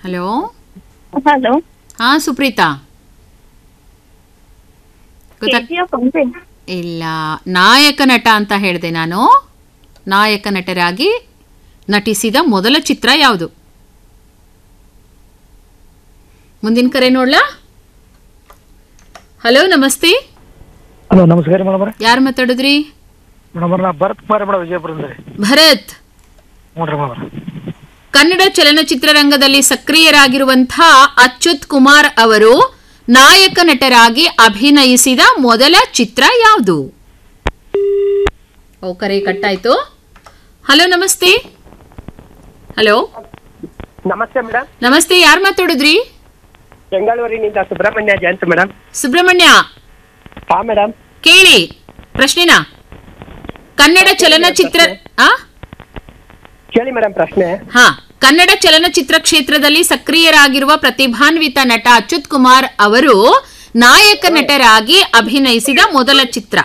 Hello hello ಹಾ ಸುಪ್ರೀತಾ ಗೊತ್ತಾ KGF ಅಂತೆ ಇಲ್ಲ ನಾಯಕ ನಟ ಅಂತ ಹೇಳಿದೆ ನಾನು ನಾಯಕ ನಟರಾಗಿ ನಟಿಸಿದ ಮೊದಲ ಚಿತ್ರ ಯಾವುದು ಮುಂದಿನ ಕರೆ ನೋಡ್ಲಾ ಹಲೋ ನಮಸ್ತೆ ಹಲೋ ನಮಸ್ಕಾರ ಮೇಡಮ್ ಯಾರು ಮಾತಾಡಿದ್ರಿ ಮೇಡಮ್ ನಾ ಭರತ್ ಕುಮಾರ್ ಮೇಡಮ್ ವಿಜಯಪುರದಿಂದ ರೀ ಭರತ್ ನೋಡ್ರಿ ಮೇಡಮ್ ಕನ್ನಡ ಚಲನಚಿತ್ರರಂಗದಲ್ಲಿ ಸಕ್ರಿಯರಾಗಿರುವಂಥ ಅಚ್ಯುತ್ ಕುಮಾರ್ ಅವರು ನಾಯಕ ನಟರಾಗಿ ಅಭಿನಯಿಸಿದ ಮೊದಲ ಚಿತ್ರ ಯಾವುದು ಓ ಕರೆ ಕಟ್ಟಾಯ್ತು ಹಲೋ ನಮಸ್ತೆ ಹಲೋ ನಮಸ್ತೆ ಮೇಡಮ್ ನಮಸ್ತೆ ಯಾರು ಮಾತಾಡಿದ್ರಿ ಬೆಂಗಳೂರಿನಿಂದ ಸುಬ್ರಹ್ಮಣ್ಯ ಜಯಂತ್ ಮೇಡಮ್ ಸುಬ್ರಹ್ಮಣ್ಯ ಹಾ ಮೇಡಮ್ ಕೇಳಿ ಪ್ರಶ್ನೆನ ಕನ್ನಡ ಚಲನಚಿತ್ರ ಆ ಕೇಳಿ ಮೇಡಮ್ ಪ್ರಶ್ನೆ ಹಾ ಕನ್ನಡ ಚಲನಚಿತ್ರ ಕ್ಷೇತ್ರದಲ್ಲಿ ಸಕ್ರಿಯರಾಗಿರುವ ಪ್ರತಿಭಾನ್ವಿತ ನಟ ಅಚ್ಯುತ್ ಕುಮಾರ್ ಅವರು ನಾಯಕ ನಟರಾಗಿ ಅಭಿನಯಿಸಿದ ಮೊದಲ ಚಿತ್ರ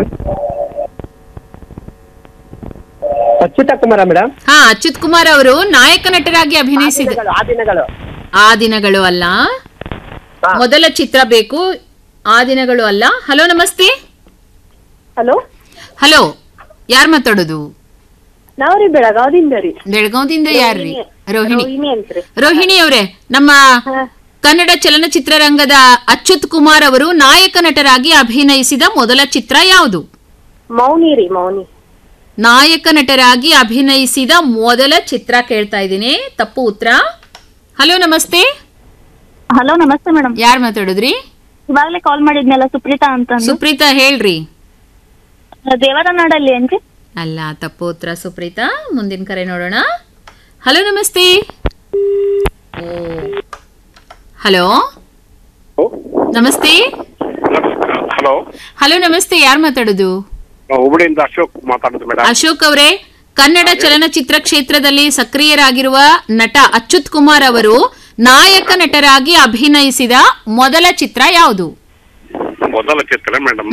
ಅಚ್ಯುತ ಕುಮಾರ ಮೇಡಮ್ ಹಾ ಅಚ್ಯುತ್ ಕುಮಾರ್ ಅವರು ನಾಯಕ ನಟರಾಗಿ ಅಭಿನಯಿಸಿದ ಆ ದಿನಗಳು ಆ ದಿನಗಳು ಅಲ್ಲ ಹಾ. ಮೊದಲ ಚಿತ್ರ ಬೇಕು ಆ ದಿನಗಳು ಅಲ್ಲ ಹಲೋ ನಮಸ್ತೆ ಹಲೋ ಹಲೋ ಯಾರು ಮಾತಾಡೋದು ನಾವ್ರಿ ಬೆಳಗಾವದಿಂದ ರೀ ಬೆಳಗಾವದಿಂದ ಯಾರ್ರಿ ರೋಹಿಣಿ ರೋಹಿಣಿ ಅಂತ್ರಿ ರೋಹಿಣಿ ಅವರೇ ನಮ್ಮ ಕನ್ನಡ ಚಲನಚಿತ್ರರಂಗದ ಅಚ್ಯುತ್ ಕುಮಾರ್ ಅವರು ನಾಯಕ ನಟರಾಗಿ ಅಭಿನಯಿಸಿದ ಮೊದಲ ಚಿತ್ರ ಯಾವುದು ಮೌನಿ ರೀ ಮೌನಿ ನಾಯಕ ನಟರಾಗಿ ಅಭಿನಯಿಸಿದ ಮೊದಲ ಚಿತ್ರ ಕೇಳ್ತಾ ಇದ್ದೀನಿ ತಪ್ಪು ಉತ್ತರ ಹಲೋ ನಮಸ್ತೆ ಹಲೋ ನಮಸ್ತೆ ಮೇಡಮ್ ಯಾರು ಮಾತಾಡಿದ್ರಿ ಇವಾಗಲೇ ಕಾಲ್ ಮಾಡಿದ್ನಲ್ಲ ಸುಪ್ರೀತಾ ಅಂತಂದು ಸುಪ್ರೀತಾ ಹೇಳ್ರಿ ದೇವರ ನಾಡಲ್ಲಿ ಏನ್ರಿ ಅಲ್ಲ ತಪ್ಪು ಉತ್ತರ ಸುಪ್ರೀತಾ ಮುಂದಿನ ಕರೆ ನೋಡೋಣ ಹಲೋ ನಮಸ್ತೆ ಓ ಹಲೋ ನಮಸ್ತೆ ಹಲೋ ಹಲೋ ನಮಸ್ತೆ ಯಾರು ಮಾತಾಡೋದು ಹುಬ್ಬಳ್ಳಿಯಿಂದ ಅಶೋಕ್ ಮಾತಾಡೋದು ಮೇಡಮ್ ಅಶೋಕ್ ಅವರೇ ಕನ್ನಡ ಚಲನಚಿತ್ರ ಕ್ಷೇತ್ರದಲ್ಲಿ ಸಕ್ರಿಯರಾಗಿರುವ ನಟ ಅಚ್ಯುತ್ ಕುಮಾರ್ ಅವರು ನಾಯಕ ನಟರಾಗಿ ಅಭಿನಯಿಸಿದ ಮೊದಲ ಚಿತ್ರ ಯಾವುದು ಮೊದಲ ಚಿತ್ರ ಮೇಡಮ್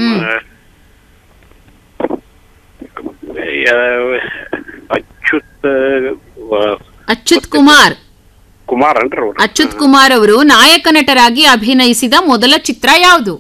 ಅಚ್ಯುತ್ ಆ, ಅಚ್ಯುತ್ ಕುಮಾರ್ ಕುಮಾರ್ ಅನ್ರಿ ಅವ್ರು ಅಚ್ಯುತ್ ಕುಮಾರ್ ಅವರು ನಾಯಕ ನಟರಾಗಿ ಅಭಿನಯಿಸಿದ ಮೊದಲ ಚಿತ್ರ ಯಾವುದು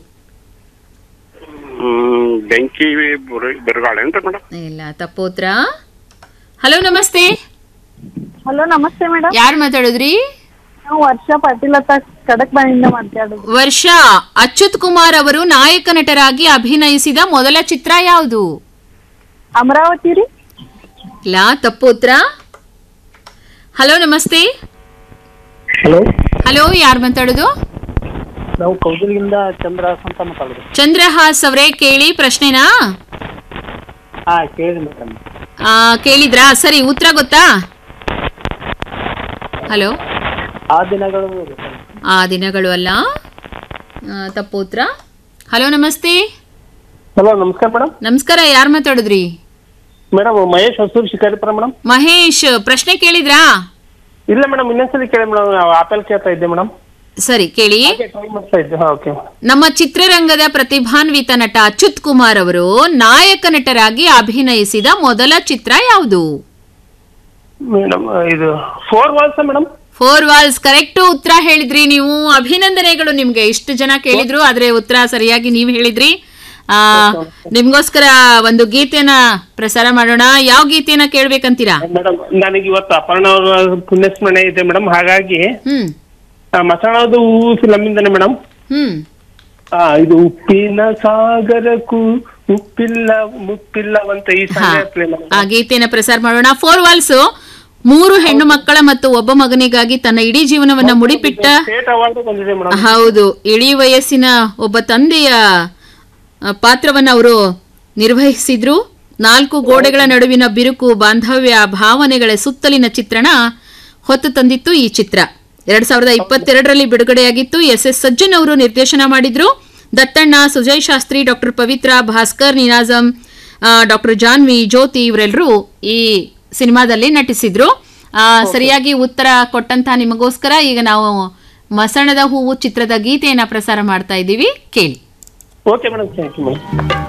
ಹ್ಮ್, ಬೆಂಕಿ ಬಿರು- ಬಿರುಗಾಳಿ ಏನ್ರಿ ಮೇಡಮ್ ಇಲ್ಲ ತಪ್ಪು ಉತ್ತರ ಹಲೋ ನಮಸ್ತೆ ಹಲೋ ನಮಸ್ತೆ ಮೇಡಮ್ ಯಾರು ಮಾತಾಡಿದ್ರಿ ನಾವು ವರ್ಷ ಪಾಟೀಲ್ ಅಂತ ಕಡಕ್ ಬಾಯಿಂದ ಮಾತಾಡೋದು ವರ್ಷ ಅಚ್ಯುತ್ ಕುಮಾರ್ ಅವರು ನಾಯಕ ನಟರಾಗಿ ಅಭಿನಯಿಸಿದ ಮೊದಲ ಚಿತ್ರ ಯಾವುದು ಅಮರಾವತಿ ರೀ ಇಲ್ಲ ತಪ್ಪು ಉತ್ತರ ಹಲೋ ನಮಸ್ತೆ ಹಲೋ ಹಲೋ ಯಾರು ಮಾತಾಡೋದು ನಾವು ಕೌದಲಿಯಿಂದ ಚಂದ್ರಹಾಸ್ ಅಂತ ಮಾತಾಡೋದು ಚಂದ್ರಹಾಸ್ ಅವರೇ ಕೇಳಿ ಪ್ರಶ್ನೆನಾ ಹಾ ಕೇಳಿ ಮೇಡಮ್ ಆ, ಕೇಳಿದ್ರಾ ಸರಿ ಉತ್ತರ ಗೊತ್ತಾ ಹಲೋ ಆ ದಿನಗಳು ಆ ದಿನಗಳು ಅಲ್ಲ ಆ, ತಪ್ಪು ಉತ್ತರ ಹಲೋ ನಮಸ್ತೆ ಹಲೋ ನಮಸ್ಕಾರ ಮೇಡಮ್ ನಮಸ್ಕಾರ ಯಾರು ಮಾತಾಡಿದ್ರಿ ಮೇಡಮ್ ಮಹೇಶ್ ಹೊಸೂರು ಶಿಕಾರಿಪುರ ಮೇಡಮ್ ಮಹೇಶ್ ಪ್ರಶ್ನೆ ಕೇಳಿದ್ರಾ ಇಲ್ಲ ಮೇಡಮ್ ಇನ್ನೊಂದ್ಸಲಿ ಕೇಳಿ ಮೇಡಮ್ ಆಪಲ್ ಕೇಳ್ತಾ ಇದ್ದೆ ಮೇಡಮ್ ಸರಿ ಕೇಳಿ ಟ್ರೈ ಮಾಡ್ತಾ ಇದ್ದೆ ಹಾ ಓಕೆ ನಮ್ಮ ಚಿತ್ರರಂಗದ ಪ್ರತಿಭಾನ್ವಿತ ನಟ ಅಚ್ಯುತ್ ಕುಮಾರ್ ಅವರು ನಾಯಕ ನಟರಾಗಿ ಅಭಿನಯಿಸಿದ ಮೊದಲ ಚಿತ್ರ ಯಾವುದು ಮೇಡಮ್ ಇದು four walls madam four walls correct ಉತ್ತರ ಹೇಳಿದ್ರಿ ನೀವು ಅಭಿನಂದನೆಗಳು ನಿಮ್ಗೆ ಇಷ್ಟು ಜನ ಕೇಳಿದ್ರು ಆದ್ರೆ ಉತ್ತರ ಸರಿಯಾಗಿ ನೀವು ಹೇಳಿದ್ರಿ ಆ ನಿಮ್ಗೋಸ್ಕರ ಒಂದು ಗೀತೆನ ಪ್ರಸಾರ ಮಾಡೋಣ ಯಾವ ಗೀತೆನ ಕೇಳ್ಬೇಕಂತೀರಾ ಮೇಡಮ್ ನನಗೆ ಇವತ್ತು ಅಪರ್ಣ ಅವರ ಪುಣ್ಯಸ್ಮರಣೆ ಇದೆ ಮೇಡಮ್ ಹಾಗಾಗಿ ಹ್ಮ್ ಆ, ಮಸಾಣದ ಹೂವು ಫಿಲಮಿಂದನೇ ಮೇಡಮ್ ಹ್ಮ್ ಆ ಇದು ಉಪ್ಪಿನ ಸಾಗರಕ್ಕೂ ಉಪ್ಪಿಲ್ಲ ಮುಪ್ಪಿಲ್ಲವಂತ ಈ ಹಾ ಸಾಂಗ್ ಪ್ಲೇ ಮಾಡಿ ಆ ಗೀತೆನ ಪ್ರಸಾರ ಮಾಡೋಣ ಫೋರ್ ವಾಲ್ಸ್ ಮೂರು ಹೆಣ್ಣು ಮಕ್ಕಳ ಮತ್ತು ಒಬ್ಬ ಮಗನಿಗಾಗಿ ತನ್ನ ಇಡೀ ಜೀವನವನ್ನ ಮುಡಿಪಿಟ್ಟ ಸ್ಟೇಟ್ ಅವಾರ್ಡ್ ಬಂದಿದೆ ಮೇಡಮ್ ಹೌದು ಇಳಿ ವಯಸ್ಸಿನ ಒಬ್ಬ ತಂದೆಯ ಆ, ಪಾತ್ರವನ್ನ ಅವರು ನಿರ್ವಹಿಸಿದ್ರು ನಾಲ್ಕು ಗೋಡೆಗಳ ನಡುವಿನ ಬಿರುಕು ಬಾಂಧವ್ಯ ಭಾವನೆಗಳ ಸುತ್ತಲಿನ ಚಿತ್ರಣ ಹೊತ್ತು ತಂದಿತ್ತು ಈ ಚಿತ್ರ ಎರಡ್ ಸಾವಿರದ ಇಪ್ಪತ್ತೆರಡರಲ್ಲಿ ಬಿಡುಗಡೆಯಾಗಿತ್ತು ಎಸ್ ಎಸ್ ಸಜ್ಜನ್ ಅವರು ನಿರ್ದೇಶನ ಮಾಡಿದ್ರು ದತ್ತಣ್ಣ ಸುಜಯ್ ಶಾಸ್ತ್ರಿ ಡಾಕ್ಟರ್ ಪವಿತ್ರ ಭಾಸ್ಕರ್ ನಿನಾಜಂ ಡಾಕ್ಟರ್ ಜಾನ್ವಿ ಜ್ಯೋತಿ ಇವರೆಲ್ಲರೂ ಈ ಸಿನಿಮಾದಲ್ಲಿ ನಟಿಸಿದ್ರು ಆ, ಸರಿಯಾಗಿ ಉತ್ತರ ಕೊಟ್ಟಂತ ನಿಮಗೋಸ್ಕರ ಈಗ ನಾವು ಮಸಣದ ಹೂವು ಚಿತ್ರದ ಗೀತೆಯನ್ನ ಪ್ರಸಾರ ಮಾಡ್ತಾ ಇದ್ದೀವಿ ಕೇಳಿ okay madam thank you madam